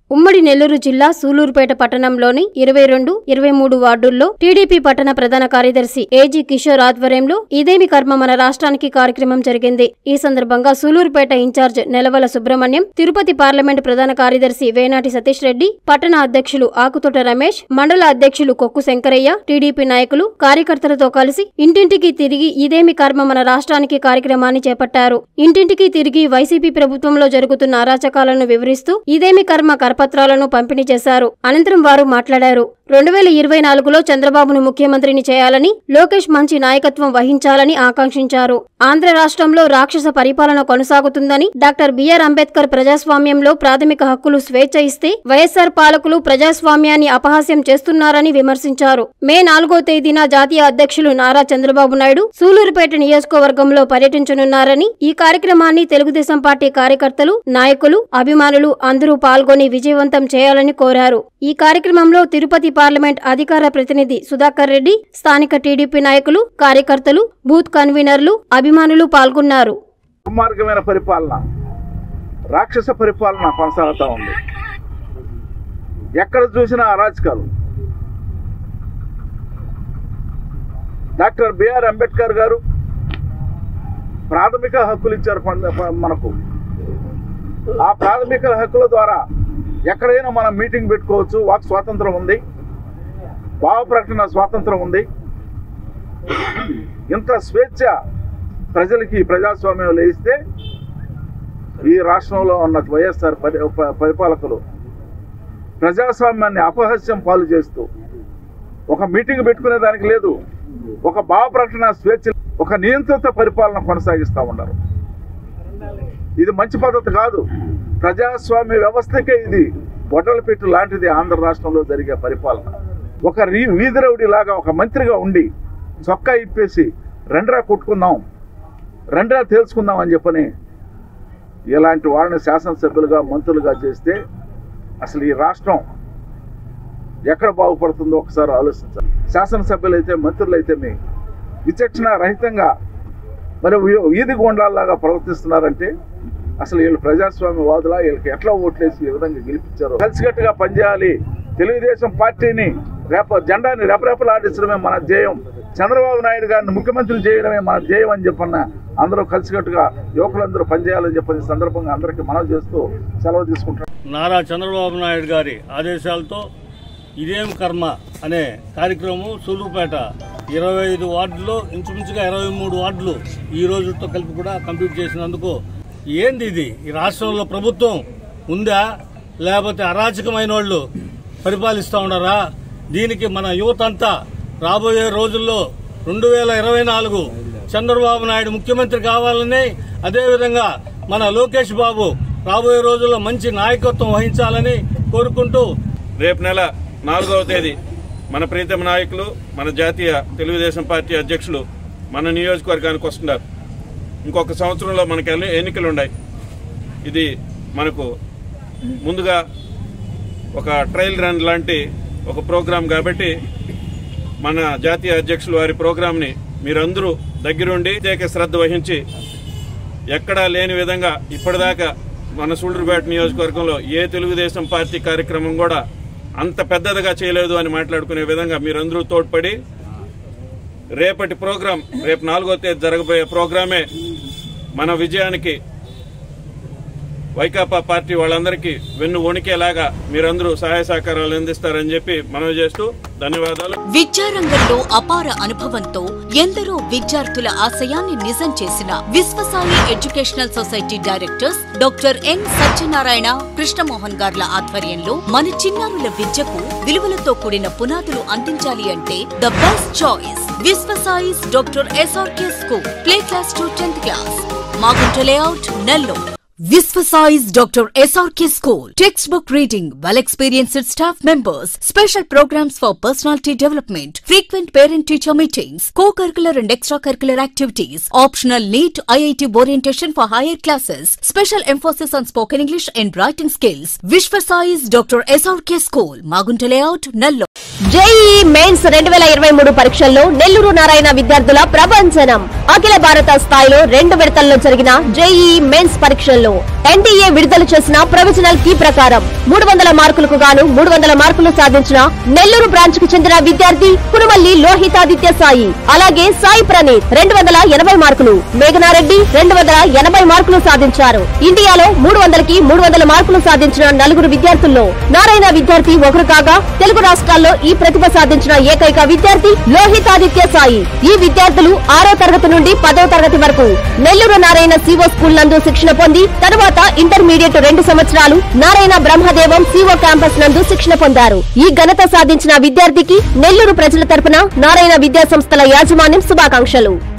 ఉమ్మడి నెల్లూరు జిల్లా సూలూరుపేట పట్టణంలోని ఇరవై రెండు ఇరవై మూడు వార్డుల్లో టీడీపీ పట్టణ ప్రధాన కార్యదర్శి ఏజీ కిషోర్ ఆధ్వర్యంలో ఇదేమి కర్మ మన రాష్ట్రానికి కార్యక్రమం జరిగింది ఈ సందర్భంగా సూలూరుపేట ఇన్ఛార్జ్ నెలవల సుబ్రహ్మణ్యం తిరుపతి పార్లమెంట్ ప్రధాన కార్యదర్శి వేనాటి సతీష్ రెడ్డి పట్టణ అధ్యక్షులు ఆకుతోట రమేష్ మండల అధ్యక్షులు కొక్కు శంకరయ్య టీడీపీ నాయకులు కార్యకర్తలతో కలిసి ఇంటింటికి తిరిగి ఇదేమి కర్మ మన రాష్ట్రానికి కార్యక్రమాన్ని చేపట్టారు ఇంటింటికి తిరిగి వైసీపీ ప్రభుత్వంలో జరుగుతున్న అరాచకాలను వివరిస్తూ ఇదేమి కర్మ కరపత్రాలను పంపిణీ చేశారు అనంతరం వారు మాట్లాడారు రెండు వేల ఇరవై నాలుగులో చంద్రబాబును ముఖ్యమంత్రిని చేయాలని లోకేష్ మంచి నాయకత్వం వహించాలని ఆకాంక్షించారు ఆంధ్ర రాష్ట్రంలో రాక్షస పరిపాలన కొనసాగుతుందని డాక్టర్ బిఆర్ అంబేద్కర్ ప్రజాస్వామ్యంలో ప్రాథమిక హక్కులు స్వేచ్ఛ ఇస్తే వైఎస్సార్ పాలకులు ప్రజాస్వామ్యాన్ని అపహాస్యం చేస్తున్నారని విమర్శించారు మే నాలుగో తేదీన జాతీయ అధ్యక్షులు నారా చంద్రబాబు నాయుడు సూలూరుపేట నియోజకవర్గంలో పర్యటించనున్నారని ఈ కార్యక్రమాన్ని తెలుగుదేశం పార్టీ కార్యకర్తలు నాయకులు అభిమానులు అందరూ పాల్గొని విజయవంతం చేయాలని కోరారు ఈ కార్యక్రమంలో తిరుపతి పార్లమెంట్ అధికార ప్రతినిధి సుధాకర్ రెడ్డి స్థానిక టీడీపీ నాయకులు కార్యకర్తలు బూత్ కన్వీనర్లు అభిమానులు పాల్గొన్నారు దుర్మార్గమైన పరిపాలన రాక్షస పరిపాలన కొనసాగుతూ ఉంది ఎక్కడ చూసినా అరాచకాలు డాక్టర్ బిఆర్ అంబేద్కర్ గారు ప్రాథమిక హక్కులు ఇచ్చారు పం- ప- మనకు ఆ ప్రాథమిక హక్కుల ద్వారా ఎక్కడైనా మనం మీటింగ్ పెట్టుకోవచ్చు వాక్ స్వాతంత్రం ఉంది భావ ప్రకటన స్వాతంత్రం ఉంది ఇంత స్వేచ్ఛ ప్రజలకి ప్రజాస్వామ్యం లేయిస్తే ఈ రాష్ట్రంలో ఉన్న వైఎస్ఆర్ పరి ప- పరిపాలకులు ప్రజాస్వామ్యాన్ని అపహాస్యం పాలు చేస్తూ ఒక మీటింగ్ పెట్టుకునే దానికి లేదు ఒక భావ ప్రకటన స్వేచ్ఛ ఒక నియంత్రిత పరిపాలన కొనసాగిస్తూ ఉన్నారు ఇది మంచి పద్ధతి కాదు ప్రజాస్వామ్య వ్యవస్థకే ఇది బొట్టల పెట్టు లాంటిది ఆంధ్ర రాష్ట్రంలో జరిగే పరిపాలన ఒక రీ వీధి రౌడీ లాగా ఒక మంత్రిగా ఉండి చొక్కా ఇప్పేసి రెండ్రా కొట్టుకుందాం రెండ్రా తేల్చుకుందాం అని చెప్పని ఇలాంటి వాళ్ళని శాసనసభ్యులుగా మంత్రులుగా చేస్తే అసలు ఈ రాష్ట్రం ఎక్కడ బాగుపడుతుందో ఒకసారి ఆలోచించాలి శాసనసభ్యులు అయితే మంత్రులు అయితే మీ విచక్షణ రహితంగా మరి వీ- వీధి గోండాల్లాగా ప్రవర్తిస్తున్నారంటే అసలు వీళ్ళు ప్రజాస్వామ్యవాదులా వీళ్ళకి ఎట్లా ఓట్లేసి ఈ విధంగా గెలిపించారు కలిసికట్టుగా పనిచేయాలి తెలుగుదేశం పార్టీని రేప జెండాని రెపరెపలాడించడమే మన ధ్యేయం చంద్రబాబు నాయుడు గారిని ముఖ్యమంత్రి చేయడమే మన ధ్యేయం అని చెప్పన్న అందరూ కలిసికట్టుగా యువకులందరూ పనిచేయాలని చెప్పని ఈ సందర్భంగా అందరికీ మనవి చేస్తూ సెలవు తీసుకుంటాం నారా చంద్రబాబు నాయుడు గారి ఆదేశాలతో ఇదేం కర్మ అనే కార్యక్రమం సూలూరుపేట ఇరవై ఐదు వార్డుల్లో ఇంచుమించుగా ఇరవై మూడు వార్డులు ఈ రోజుతో కలిపి కూడా కంప్లీట్ చేసినందుకు ఏంది ఇది ఈ రాష్ట్రంలో ప్రభుత్వం ఉందా లేకపోతే అరాచకమైన వాళ్ళు పరిపాలిస్తూ ఉన్నారా దీనికి మన యువత అంతా రాబోయే రోజుల్లో రెండు వేల ఇరవై నాలుగు చంద్రబాబు నాయుడు ముఖ్యమంత్రి కావాలని అదేవిధంగా మన లోకేష్ బాబు రాబోయే రోజుల్లో మంచి నాయకత్వం వహించాలని కోరుకుంటూ రేపు నెల నాలుగవ తేదీ మన ప్రీతమ నాయకులు మన జాతీయ తెలుగుదేశం పార్టీ అధ్యక్షులు మన నియోజకవర్గానికి వస్తున్నారు ఇంకొక సంవత్సరంలో మనకి ఎన్ని- ఎన్నికలు ఉన్నాయి ఇది మనకు ముందుగా ఒక ట్రయల్ రన్ లాంటి ఒక ప్రోగ్రాం కాబట్టి మన జాతీయ అధ్యక్షులు వారి ప్రోగ్రాంని మీరందరూ దగ్గరుండి ప్రత్యేక శ్రద్ధ వహించి ఎక్కడా లేని విధంగా ఇప్పటిదాకా మన సూళ్లూరుపేట నియోజకవర్గంలో ఏ తెలుగుదేశం పార్టీ కార్యక్రమం కూడా అంత పెద్దదిగా చేయలేదు అని మాట్లాడుకునే విధంగా మీరందరూ తోడ్పడి రేపటి ప్రోగ్రాం రేపు నాలుగో తేదీ జరగబోయే ప్రోగ్రామే మన విజయానికి వైకాపా పార్టీ వాళ్ళందరికీ వెన్ను వణికేలాగా మీరందరూ సహాయ సహకారాలు అందిస్తారని చెప్పి మనవి చేస్తూ ధన్యవాదాలు విద్యారంగంలో అపార అనుభవంతో ఎందరో విద్యార్థుల ఆశయాన్ని నిజం చేసిన Viswasai educational society directors doctor N Satyanarayana Krishnamohan గార్ల ఆధ్వర్యంలో మన చిన్నారుల విద్యకు విలువలతో కూడిన పునాదులు అందించాలి అంటే the best choice Viswasai's doctor SRK school play class to tenth class Magunta layout Nellore Visvasize Dr. SRK School. Textbook reading, well experienced staff members, special programs for personality development, frequent parent teacher meetings, co curricular and extracurricular activities, optional NEET IIT orientation for higher classes, special emphasis on spoken English and writing skills. Visvasize Dr. SRK School, Magunta Layout, Nallo. JEE mains రెండు వేల ఇరవై మూడు పరీక్షల్లో నెల్లూరు నారాయణ విద్యార్థుల ప్రభంజనం అఖిల భారత స్థాయిలో రెండు విడతల్లో జరిగిన జేఈ మెయిన్స్ పరీక్షల్లో పరీక్షల్లో ఎన్టీఏ విడుదల చేసిన ప్రొవిజనల్ కీ ప్రకారం మూడు వందల మార్కులకు గాను మూడు వందల మార్కులు సాధించిన నెల్లూరు బ్రాంచ్ కు చెందిన విద్యార్థి కురుమల్లి లోహితాదిత్య సాయి అలాగే సాయి ప్రణీత్ రెండు వందల ఎనభై మార్కులు మేఘనారెడ్డి రెండు వందల ఎనభై మార్కులు సాధించారు ఇండియాలో మూడు వందలకి మూడు వందల మార్కులు సాధించిన నలుగురు విద్యార్థుల్లో నారాయణ విద్యార్థి ఒకరు కాగా తెలుగు రాష్ట్రాల్లో ఈ ప్రతిభ సాధించిన ఏకైక విద్యార్థి లోహితాదిత్య సాయి ఈ విద్యార్థులు ఆరో తరగతి నుండి పదో తరగతి వరకు నెల్లూరు నారాయణ సివో స్కూల్ నందు శిక్షణ పొంది తరువాత ఇంటర్మీడియట్ రెండు సంవత్సరాలు నారాయణ బ్రహ్మదేవం సివో క్యాంపస్ నందు శిక్షణ పొందారు ఈ ఘనత సాధించిన విద్యార్థికి నెల్లూరు ప్రజల తరపున నారాయణ విద్యా సంస్థల యాజమాన్యం శుభాకాంక్షలు